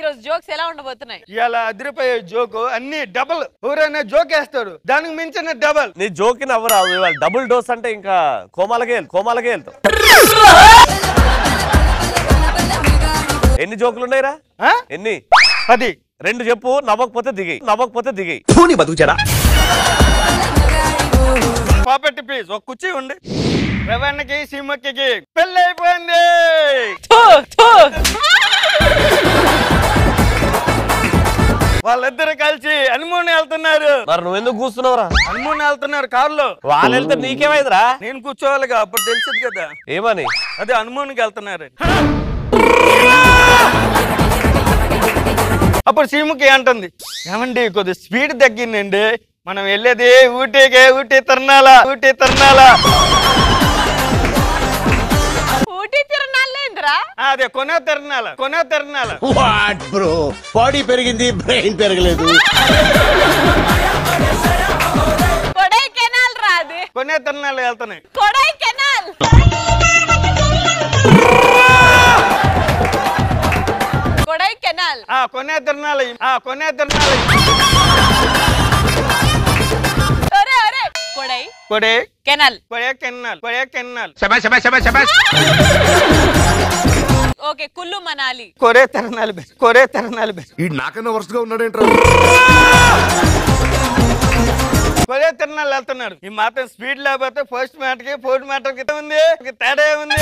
రోజు జోక్స్ ఎలా ఉండబోతున్నాయి ఇలా అదిరిపోయే జోకు అన్ని డబల్ ఎవరైనా జోక్ వేస్తాడు దానికి మించిన డబల్ నీ జోకి నవ్వరాదు ఇవాళ డబుల్ డోస్ అంటే ఇంకా కోమాలకే వెళ్తావు కోమాలకే వెళ్తావు ఎన్ని జోకులు ఉన్నాయిరా ఆ? ఎన్ని పది రెండు చెప్పు నవ్వకపోతే దిగి నవ్వకపోతే దిగి ధోని బతుకుచారా పాపట్టి ప్లీజ్ ఒక కుర్చీ ఉంది రవణకి సిమ్మకి పెళ్ళి అయిపోయింది థూ, థూ. వాళ్ళిద్దరు కలిసి హనుమూన్ వెళ్తున్నారు మరి నువ్వెందుకు కూర్చున్నావురా హనుమూన్ వెళ్తున్నారు కారులో వాళ్ళు వెళ్తే నీకేమైందిరా నేను కూర్చోవాలిగా అప్పుడు తెలిసింది కదా ఏమని అదే హనుమూన్కి వెళ్తున్నారు అప్పుడు సీముకి అంటుంది ఏమండి కొద్ది స్పీడ్ తగ్గిందండి మనం వెళ్ళేది ఊటీకే ఊటీ తిరణాల ఊటీ తిరణాల ఊటీ తిరణాలేంద్రా ఆ, అదే కొనే తిరణాల కొనే తిరణాల వాట్ బ్రో బాడీ పెరిగింది బ్రెయిన్ పెరగలేదు కొడై కెనాల్ రాది కొనే తిరణాలు వెళ్తున్నాయి కొడై కెనాల్ కొడై కెనాల్ ఆ కొనే తిరణాలు ఆ కొనే తిరణాలు ఒరే ఒరే Kodai Kodaikanal Kodaikanal Kodaikanal okay Kullu Manali కొరే తిరణాలు బెస్ట్ కొరే తిరణాలు బెస్ట్ ఈ నాకన్నా వరుసగా ఉన్నాడేంట్రా కొరే తిరణాలు వెళ్తున్నారు ఈ మాత్రం స్పీడ్ లేకపోతే ఫస్ట్ మ్యాటర్ కి ఫోర్త్ మ్యాటర్ కి ఉంది ఒక తేడా ఉంది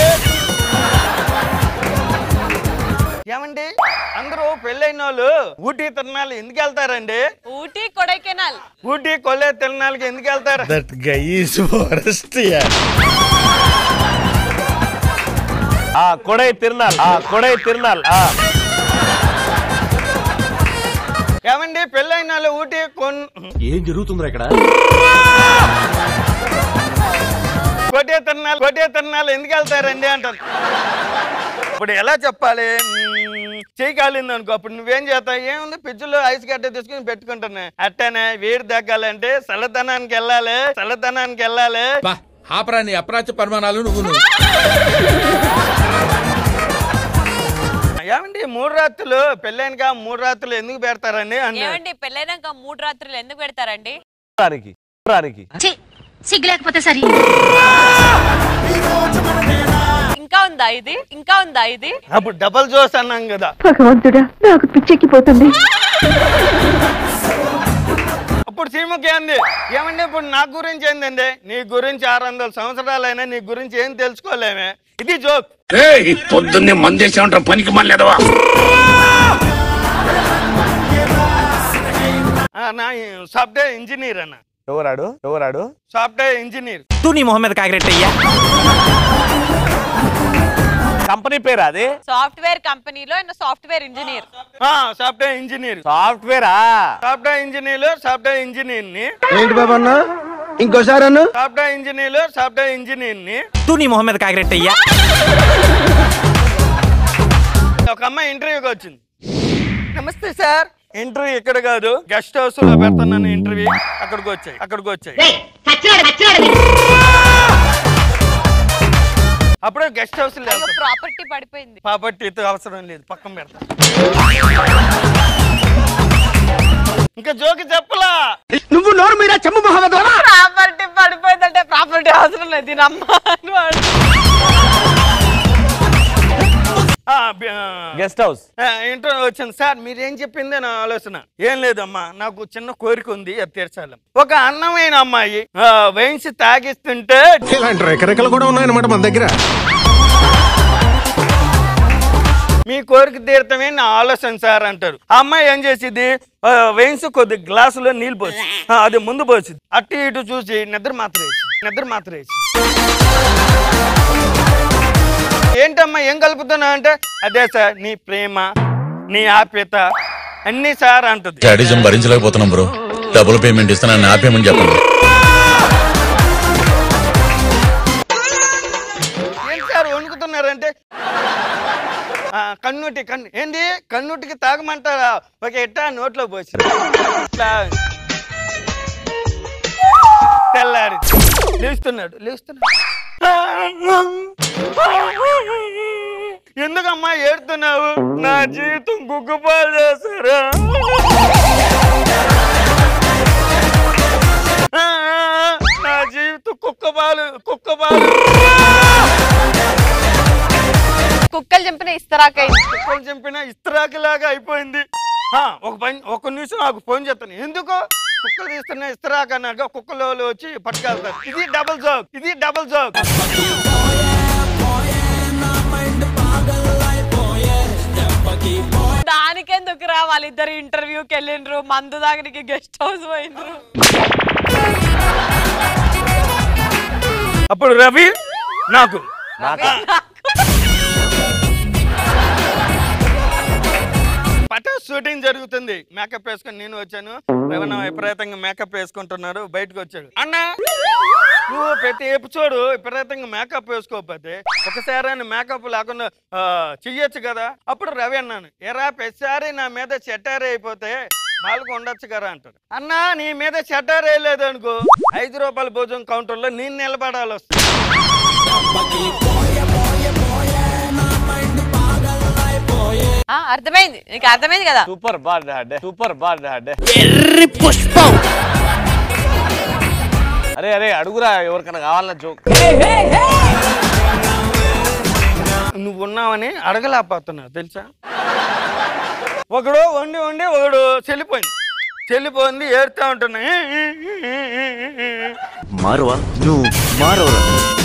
ఏమండి అందరూ పెళ్ళైన వాళ్ళు ఊటీ తిరణాలు ఎందుకు వెళ్తారండి ఊటీ కొడై కెనాల్ ఊటీ కొల్లే తిరణాలకి ఎందుకు వెళ్తారు దట్ గై ఈస్ ఫారెస్ట్ ఆ కొడై తిరునాల్ ఆ కొడై తిరునాల్ ఆ ఏమండి పెళ్ళైన వాళ్ళు ఊటీ కొన్ ఏం జరుగుతుందిరా ఇక్కడ కోటే తిరణాలు కోటే తిరణాలు ఎందుకు వెళ్తారండి అంటారు ఇప్పుడు ఎలా చెప్పాలి మ్మ్, చెయ్యి కాలింది అనుకో అప్పుడు నువ్వేం చేస్తావు ఏముంది పిచ్చులో ఐస్ గడ్డ తీసుకుని పెట్టుకుంటున్నా అట్టనే వేడి తగ్గాలంటే చల్లదనానికి వెళ్ళాలి చల్లదనానికి వెళ్ళాలి బా ఆపరా నీ అప్రాచ్య పరిమాణాలు నువ్వు ఏమండి మూడు రాత్రులు పెళ్ళైనక మూడు రాత్రులు ఎందుకు పెడతారండి అన్న ఏమండి పెళ్ళైనాక మూడు రాత్రులు ఎందుకు పెడతారండి రానికి రానికి ఛీ, సిగ్గు లేకపోతే సరే ఇంకా ఉందా ఇది ఇంకా ఉందా ఇది అప్పుడు డబల్ జోస్ అన్నాం కదా భగవంతుడా నాకు పిచ్చెక్కిపోతుంది అప్పుడు సీముకి ఏంది ఏమండి ఇప్పుడు నా గురించి ఏందండి నీ గురించి ఆరు వందల సంవత్సరాలైనా నీ గురించి ఏం తెలుసుకోలేమే ఇది జోక్ పొద్దున్నే మందేసే ఉంటాం పనికి మళ్ళీ ఆ, నా సాఫ్ట్వేర్ ఇంజనీర్ అన్న ఎవరాడు ఎవరాడు సాఫ్ట్వేర్ ఇంజనీర్ తూ నీ మొహం మీద కాకిరెట్టయ్యా కంపెనీ పేరు అది సాఫ్ట్వేర్ కంపెనీలో ఆయన సాఫ్ట్వేర్ ఇంజనీర్ ఆ, సాఫ్ట్వేర్ ఇంజనీర్ సాఫ్ట్వేరా సాఫ్ట్వేర్ ఇంజనీర్ సాఫ్ట్వేర్ ఇంజనీర్ ని ఏంటి బాబా అన్న ఇంకోసారి అన్న సాఫ్ట్వేర్ ఇంజనీర్ సాఫ్ట్వేర్ ఇంజనీర్ ని తూ నీ మొహం మీద కాకిరెట్టయ్యా ఒక అమ్మాయి ఇంటర్వ్యూకి వచ్చింది నమస్తే సార్ ఇంటర్వ్యూ ఇక్కడ కాదు గెస్ట్ హౌస్ లో పెడుతున్నాను ఇంటర్వ్యూ అక్కడికి వచ్చాయి అక్కడికి వచ్చాయి అప్పుడు గెస్ట్ హౌస్ అయ్యో ప్రాపర్టీ పడిపోయింది పాపట్టి అవసరం లేదు పక్కన పెడతా ఇంకా జోకి చెప్పలా నువ్వు నోరు మీరా చెమ్ము మహమ్మద్ ప్రాపర్టీ పడిపోయిందంటే ప్రాపర్టీ అవసరం లేదు దీని అమ్మ అని వాడు. ఆ, బి- ఆ, గెస్ట్ హౌస్ ఆ, ఇంటర్వ్యూ వచ్చింది సార్ మీరు ఏం చెప్పింది నా ఆలోచన ఏం లేదమ్మా నాకు చిన్న కోరిక ఉంది అది తీర్చాలి ఒక అందమైన అమ్మాయి ఆ, వేయించి తాగిస్తుంటే ఇలాంటి రెకరెకలు కూడా ఉన్నాయన్నమాట మన దగ్గర మీ కోరిక తీర్థమే నా ఆలోచన సార్ అంటారు ఆ అమ్మాయి ఏం చేసింది ఆ, వేయించి కొద్ది గ్లాసులో నీళ్ళు పోసి ఆ, అది ముందు పోసింది అటు ఇటు చూసి నిద్ర మాత్రం వేసి నిద్ర మాత్రం వేసి ఏంటమ్మా ఏం కలుపుతున్నావు అంటే అదే సార్ నీ ప్రేమ నీ ఆప్యత అన్ని సార్ అంటుంది శాడిజం భరించలేకపోతున్నాం బ్రో డబుల్ పేమెంట్ ఇస్తానని ఆపేయమని చెప్పండి ఏంటి సార్ వణుకుతున్నారంటే ఆ, కన్నుటి కన్ను ఏంది కన్నుటికి తాగమంటారా ఒక ఎట్టా నోట్లో పోసి ఇట్లా తెల్లారి లేస్తున్నాడు లేస్తున్నాడు ఎందుకమ్మా ఏడుతున్నావు నా జీవితం గుగ్గుపాలు చేశారా ఆ, ఆ, ఆ, నా జీవితం కుక్క పాలు కుక్క పాలు కుక్కలు చంపిన ఇస్తరాకైంది కుక్కలు చంపిన ఇస్త్రాకిలాగా అయిపోయింది ఆ, ఒక పని ఒక నిమిషం నాకు ఫోన్ చేస్తాను ఎందుకు కుక్కలు తీస్తున్న ఇస్త్రాక్ అన్నాక కుక్కలో వచ్చి పట్టుకెళ్తారు ఇది డబుల్ జోక్ ఇది డబుల్ జోక్ దానికెందుకు రా వాళ్ళిద్దరు ఇంటర్వ్యూకి వెళ్ళిండ్రు మందు దానికి గెస్ట్ హౌస్ పోయిండ్రు అప్పుడు రవి నాకు పటాస్ షూటింగ్ జరుగుతుంది మేకప్ వేసుకొని నేను వచ్చాను రవణ విపరీతంగా మేకప్ వేసుకుంటున్నారు బయటకు వచ్చాడు అన్న నువ్వు ప్రతి ఎపిసోడ్ విపరీతంగా మేకప్ వేసుకోకపోతే ఒకసారి మేకప్ లేకుండా ఆ, చెయ్యొచ్చు కదా అప్పుడు రవి అన్నాను ఎరా ప్రతిసారి నా మీద చెట్టారే అయిపోతే నాలుగు ఉండొచ్చు కదా అంటాడు అన్నా నీ మీద చెట్టారే లేదు అనుకో ఐదు రూపాయల భోజనం కౌంటర్లో నేను నిలబడాలి వస్తుంది ఆ, అర్థమైంది నీకు అర్థమైంది కదా సూపర్ బాడ్ హాడే సూపర్ బాడ్ హాడే అరే అరే అడుగురా ఎవరికైనా కావాలన్నా జోక్ నువ్వు ఉన్నావని అడగలేకపోతున్నావు తెలుసా ఒకడు వండి వండి ఒకడు చెల్లిపోయింది చెల్లిపోయింది ఏడుతా ఉంటున్నా మారువా నువ్వు మారవరా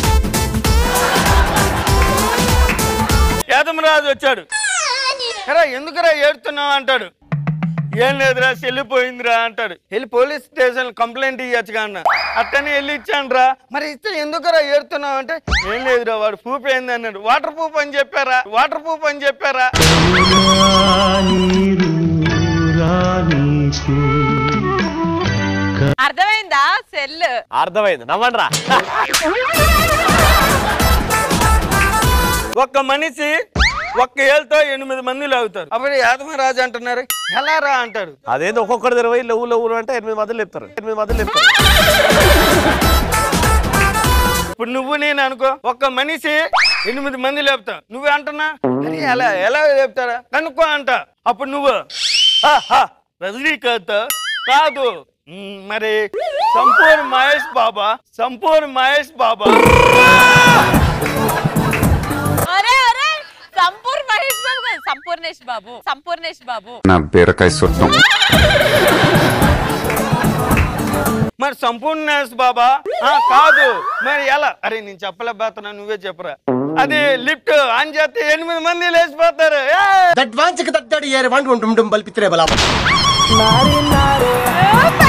యాదమరాజు వచ్చాడు ఎరా ఎందుకురా ఏడుతున్నావు అంటాడు ఏం లేదురా చెల్లిపోయిందిరా అంటాడు వెళ్ళి పోలీస్ స్టేషన్ కంప్లైంట్ ఇవ్వచ్చు అన్న అట్టనే వెళ్ళి ఇచ్చాను రా మరి ఇస్తే ఎందుకురా ఏడుతున్నావు అంటే ఏం లేదురా వాడు ప్రూఫ్ ఏంది అన్నాడు వాటర్ ప్రూఫ్ అని చెప్పారా వాటర్ ప్రూఫ్ అని చెప్పారా అర్థమైందా సెల్ అర్థమైంది నవ్వండ్రా ఒక్క మనిషి ఒక్క ఏళ్ళతో ఎనిమిది మంది లాగుతారు అప్పుడు యాదమరాజు అంటున్నారు ఎలా రా అంటారు అదేంది ఒక్కొక్కటి ఇరవై లవ్వు లవ్వు అంటే ఎనిమిది మందులు చెప్తారు ఎనిమిది మందులు చెప్తారు ఇప్పుడు నువ్వు నేను అనుకో ఒక్క మనిషి ఎనిమిది మంది లేపుతా నువ్వు అంటున్నా అరే ఎలా ఎలా లేపుతారా కనుక్కో అంట అప్పుడు నువ్వు "హా, హా, రజనీకాంత్ కాదు "మ్, మరి సంపూర్ణ మహేష్ బాబా సంపూర్ణ మహేష్ బాబా అరే అరే సంపూర్ మహేష్ బాబు కాదు సంపూర్ణేష్ బాబు సంపూర్ణేష్ బాబు నా బీరకాయ సొట్టం మరి సంపూర్ణ మహేష్ బాబా ఆ, కాదు మరి ఎలా అరే నేను చెప్పలేకపోతున్నా నువ్వే చెప్పరా అది లిఫ్ట్ ఆన్ చేస్తే ఎనిమిది మంది లేచిపోతారు ఏయ్! దట్ వాంచక దట్టాడు ఏరే వాంటి ఉంటుండం బల్పిత్రే బలా ఏ